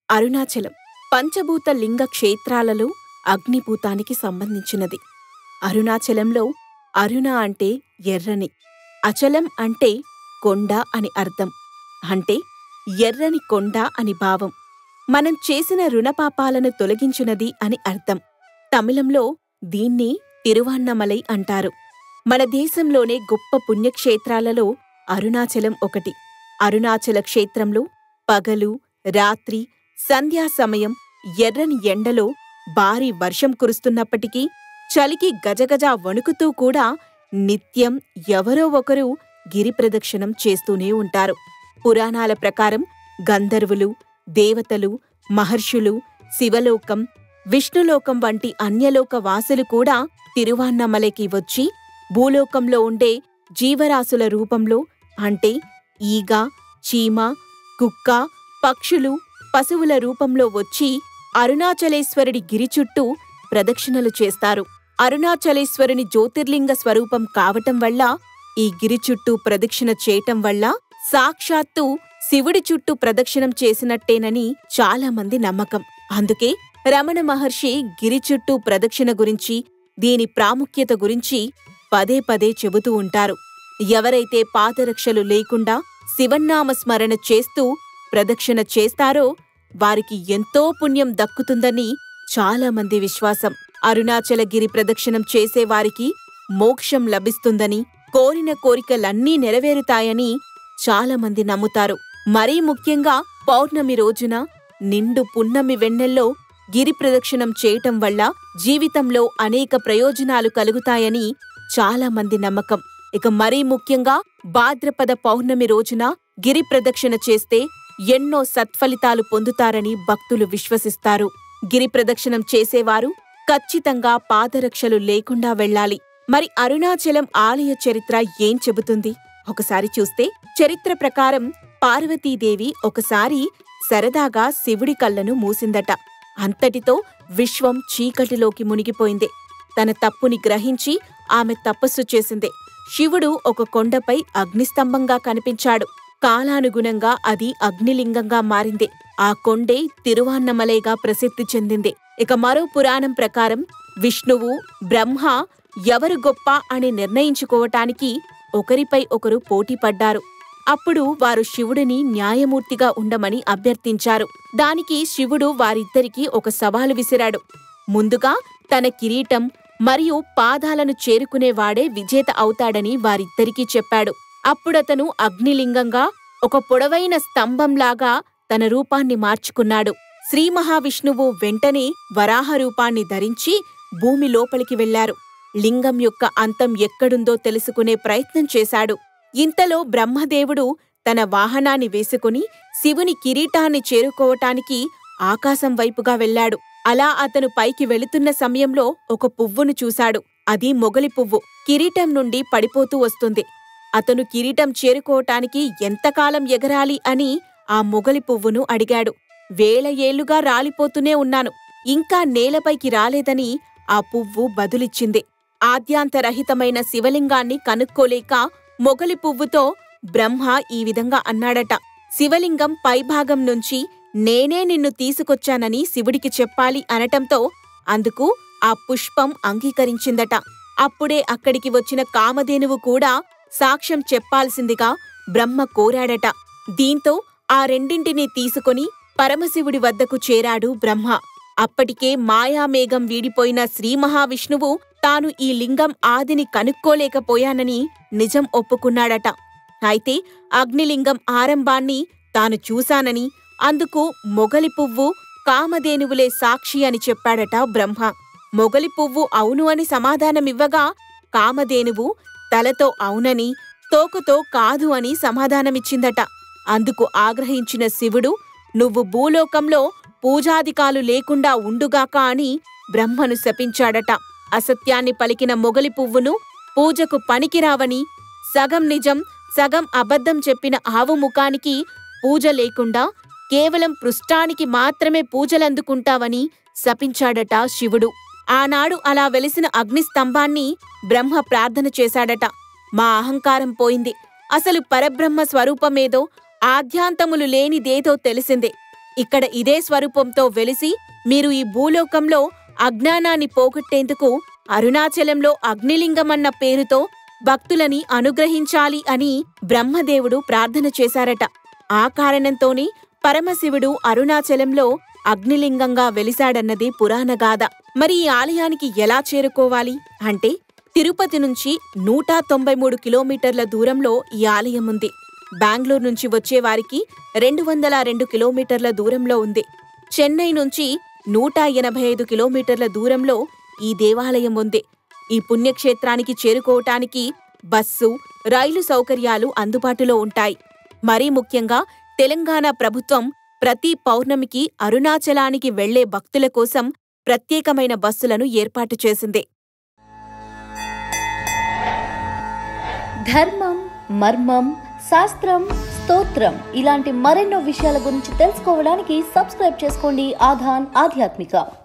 అరుణాచలం పంచభూత లింగ క్షేత్రాలలో అగ్నిభూతానికి సంబంధించినది అరుణాచలంలో అరుణ అంటే ఎర్రని అచలం అంటే కొండ అని అర్థం అంటే ఎర్రని కొండ అని భావం మనం చేసిన రుణపాపాలను తొలగించునది అని అర్థం తమిళంలో దీన్ని తిరువన్నమలై అంటారు మన దేశంలోనే గొప్ప పుణ్యక్షేత్రాలలో అరుణాచలం ఒకటి అరుణాచల క్షేత్రంలో పగలు రాత్రి సంధ్యా సమయం ఎర్రని ఎండలో భారీ వర్షం కురుస్తున్నప్పటికీ చలికి గజగజ వణుకుతూ కూడా నిత్యం ఎవరో ఒకరు గిరి ప్రదక్షిణం చేస్తూనే ఉంటారు పురాణాల ప్రకారం గంధర్వులు దేవతలు మహర్షులు శివలోకం విష్ణులోకం వంటి అన్యలోక వాసులు కూడా తిరువాన్నమలైకి వచ్చి భూలోకంలో ఉండే జీవరాశుల రూపంలో అంటే ఈగ చీమ కుక్క పక్షులు పశువుల రూపంలో వచ్చి అరుణాచలేశ్వరుడి గిరి చుట్టూ ప్రదక్షిణలు చేస్తారు అరుణాచలేశ్వరుని జ్యోతిర్లింగ స్వరూపం కావటం వల్ల ఈ గిరి చుట్టూ ప్రదక్షిణ చేయటం వల్ల సాక్షాత్తు శివుడి చుట్టూ ప్రదక్షిణం చేసినట్టేనని చాలామంది నమ్మకం అందుకే రమణ మహర్షి గిరి చుట్టూ ప్రదక్షిణ గురించి దీని ప్రాముఖ్యత గురించి పదే పదే చెబుతూ ఉంటారు ఎవరైతే పాదరక్షలు లేకుండా శివన్నామ స్మరణ చేస్తూ ప్రదక్షిణ చేస్తారో వారికి ఎంతో పుణ్యం దక్కుతుందని చాలామంది విశ్వాసం అరుణాచలగిరి ప్రదక్షిణం చేసేవారికి మోక్షం లభిస్తుందని కోరిన కోరికలన్నీ నెరవేరుతాయని చాలామంది నమ్ముతారు మరీ ముఖ్యంగా పౌర్ణమి రోజున నిండు పున్నమి వెన్నెల్లో గిరి ప్రదక్షిణం చేయటం వల్ల జీవితంలో అనేక ప్రయోజనాలు కలుగుతాయని చాలామంది నమ్మకం ఇక మరీ ముఖ్యంగా భాద్రపద పౌర్ణమి రోజున గిరి ప్రదక్షిణ చేస్తే ఎన్నో సత్ఫలితాలు పొందుతారని భక్తులు విశ్వసిస్తారు గిరి ప్రదక్షిణం చేసేవారు ఖచ్చితంగా పాదరక్షలు లేకుండా వెళ్ళాలి మరి అరుణాచలం ఆలయ చరిత్ర ఏం చెబుతుంది ఒకసారి చూస్తే చరిత్ర ప్రకారం పార్వతీదేవి ఒకసారి సరదాగా శివుడి కళ్ళను మూసిందట అంతటితో విశ్వం చీకటిలోకి మునిగిపోయింది తన తప్పుని గ్రహించి ఆమె తపస్సు చేసింది శివుడు ఒక కొండపై అగ్నిస్తంభంగా కనిపించాడు కాలానుగుణంగా అది అగ్నిలింగంగా మారింది ఆ కొండే తిరువాన్నమలైగా ప్రసిద్ధి చెందింది ఇక మరో పురాణం ప్రకారం విష్ణువు బ్రహ్మ ఎవరు గొప్ప అని నిర్ణయించుకోవటానికి ఒకరిపై ఒకరు పోటీపడ్డారు అప్పుడు వారు శివుడిని న్యాయమూర్తిగా ఉండమని అభ్యర్థించారు దానికి శివుడు వారిద్దరికీ ఒక సవాలు విసిరాడు ముందుగా తన కిరీటం మరియు పాదాలను చేరుకునేవాడే విజేత అవుతాడని వారిద్దరికీ చెప్పాడు అప్పుడతను అగ్నిలింగంగా ఒక పొడవైన స్తంభంలాగా తన రూపాన్ని మార్చుకున్నాడు శ్రీ మహావిష్ణువు వెంటనే వరాహ రూపాన్ని ధరించి భూమి లోపలికి వెళ్లారు లింగం యొక్క అంతం ఎక్కడుందో తెలుసుకునే ప్రయత్నం చేశాడు ఇంతలో బ్రహ్మదేవుడు తన వాహనాన్ని వేసుకుని శివుని కిరీటాన్ని చేరుకోవటానికి ఆకాశం వైపుగా వెళ్లాడు అలా అతను పైకి వెళుతున్న సమయంలో ఒక పువ్వును చూశాడు అది మొగలి పువ్వు కిరీటం నుండి పడిపోతూ వస్తుంది అతను కిరీటం చేరుకోవటానికి ఎంతకాలం ఎగరాలి అని ఆ మొగలి పువ్వును అడిగాడు వేల ఏళ్లుగా రాలిపోతూనే ఉన్నాను ఇంకా నేలపైకి రాలేదని ఆ పువ్వు బదులిచ్చింది ఆద్యాంతరహితమైన శివలింగాన్ని కనుక్కోలేక మొగలి పువ్వుతో బ్రహ్మ ఈ విధంగా అన్నాడట శివలింగం పైభాగం నుంచి నేనే నిన్ను తీసుకొచ్చానని శివుడికి చెప్పాలి అనటంతో అందుకు ఆ పుష్పం అంగీకరించిందట అప్పుడే అక్కడికి వచ్చిన కామధేనువు కూడా సాక్ష్యం చెప్పాల్సిందిగా బ్రహ్మ కోరాడట దీంతో ఆ రెండింటినీ తీసుకొని పరమశివుడి వద్దకు చేరాడు బ్రహ్మ అప్పటికే మాయామేఘం వీడిపోయిన శ్రీ మహావిష్ణువు తాను ఈ లింగం ఆదిని కనుక్కోలేకపోయానని నిజం ఒప్పుకున్నాడట అయితే అగ్నిలింగం ఆరంభాన్ని తాను చూశానని అందుకు మొగలి పువ్వు కామధేనువులే సాక్షి అని చెప్పాడట బ్రహ్మ మొగలి పువ్వు అవును అని సమాధానమివ్వగా కామధేనువు తలతో అవునని తోకతో కాదు అని సమాధానమిచ్చిందట అందుకు ఆగ్రహించిన శివుడు నువ్వు భూలోకంలో పూజాదికాలు లేకుండా ఉండుగాక అని బ్రహ్మను శపించాడట అసత్యాన్ని పలికిన మొగలి పువ్వును పూజకు పనికిరావని సగం నిజం సగం అబద్ధం చెప్పిన ఆవు ముఖానికి పూజ లేకుండా కేవలం పృష్ఠానికి మాత్రమే పూజలందుకుంటావని శపించాడట శివుడు ఆనాడు అలా వెలిసిన అగ్నిస్తంభాన్ని బ్రహ్మ ప్రార్థన చేశాడట మా అహంకారం పోయింది అసలు పరబ్రహ్మ స్వరూపమేదో ఆద్యాంతములు లేనిదేదో తెలిసిందే ఇక్కడ ఇదే స్వరూపంతో వెలిసి మీరు ఈ భూలోకంలో అజ్ఞానాన్ని పోగొట్టేందుకు అరుణాచలంలో అగ్నిలింగమన్న పేరుతో భక్తులని అనుగ్రహించాలి అని బ్రహ్మదేవుడు ప్రార్థన చేశారట ఆ కారణంతోనే పరమశివుడు అరుణాచలంలో అగ్నిలింగంగా వెలిశాడన్నది పురాణగాథ మరి ఈ ఆలయానికి ఎలా చేరుకోవాలి అంటే తిరుపతి నుంచి నూట తొంభై మూడు కిలోమీటర్ల దూరంలో ఈ ఆలయం ఉంది బెంగళూరు నుంచి వచ్చే వారికి రెండు వందల రెండు కిలోమీటర్ల దూరంలో ఉంది చెన్నై నుంచి నూట ఎనభై ఐదు కిలోమీటర్ల దూరంలో ఈ దేవాలయం ఉంది ఈ పుణ్యక్షేత్రానికి చేరుకోవటానికి బస్సు రైలు సౌకర్యాలు అందుబాటులో ఉంటాయి మరీ ముఖ్యంగా తెలంగాణ ప్రభుత్వం ప్రతి పౌర్ణమికి అరుణాచలానికి వెళ్లే భక్తుల కోసం ప్రత్యేకమైన బస్సులను ఏర్పాటు చేసింది ధర్మం మర్మం శాస్త్రం స్తోత్రం ఇలాంటి మరెన్నో విషయాల గురించి తెలుసుకోవడానికి సబ్స్క్రైబ్ చేసుకోండి ఆధాన్ ఆధ్యాత్మిక